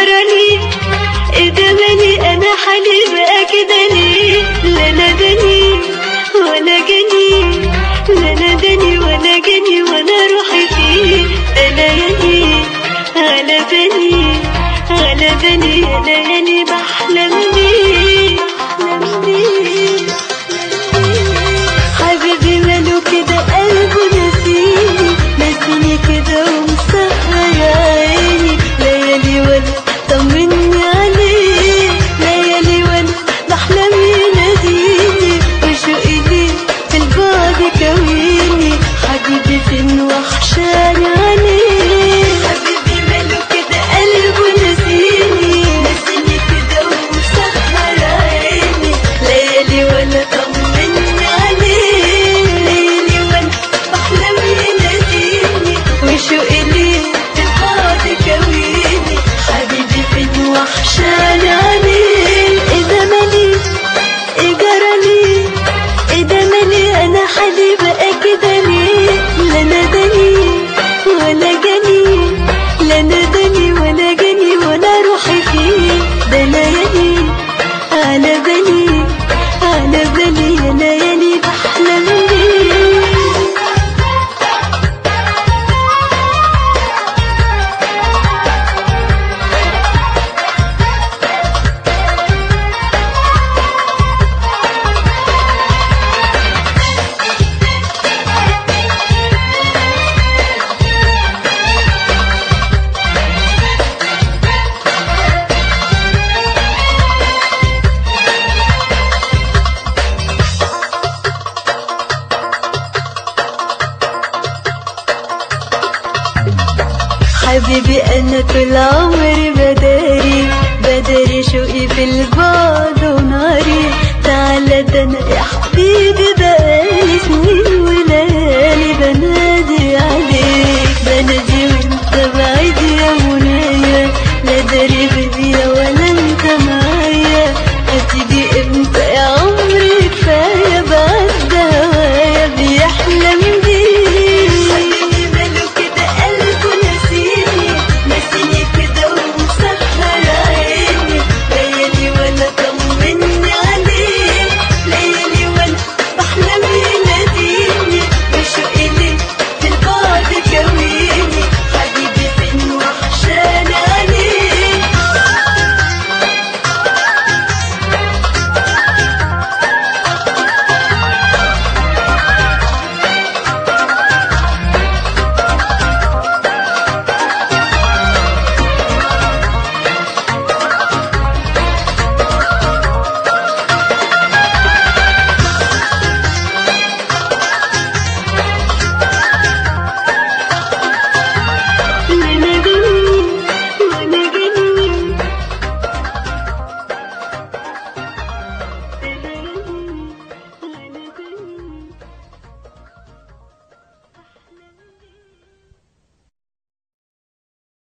جرالي ايه ده مالي انا حالي بقى كده ليه لا نداني ولا جاني لا نداني ولا جاني ولا روحي فيه ده ليالي غلباني غلباني يا ليالي بحلم بيه بحلم بيه حبيبي ماله كده قلبه نسيني نسيني كده ومسهر عيني ليالي وانا طمني عليه ليالي وانا بحلم يناديني وشوقي ليه في البعد كويني حبيبي فين وحشاني عليه حبيبي ماله كده قلبه نسيني نسيني كده ومسهر عيني ليالي وانا طمني عليه ليالي وانا بحلم يناديني وشوقي ليه في البعد كويني حبيبي فين وحشاني عليه ايه ده مالي ايه جرالي ايه ده مالي انا حالي بقى كده ليه لا نداني ولا جاني لا نداني ولا جاني ولا روحي فيه ده ليالي على بالي على بالي يا ليالي بحلم بيه حبيبي انا طول عمري بداري بداري شوقي في البعد وناري تعالى ده انا يا حبيبي بقالي سنين وليالي بنادي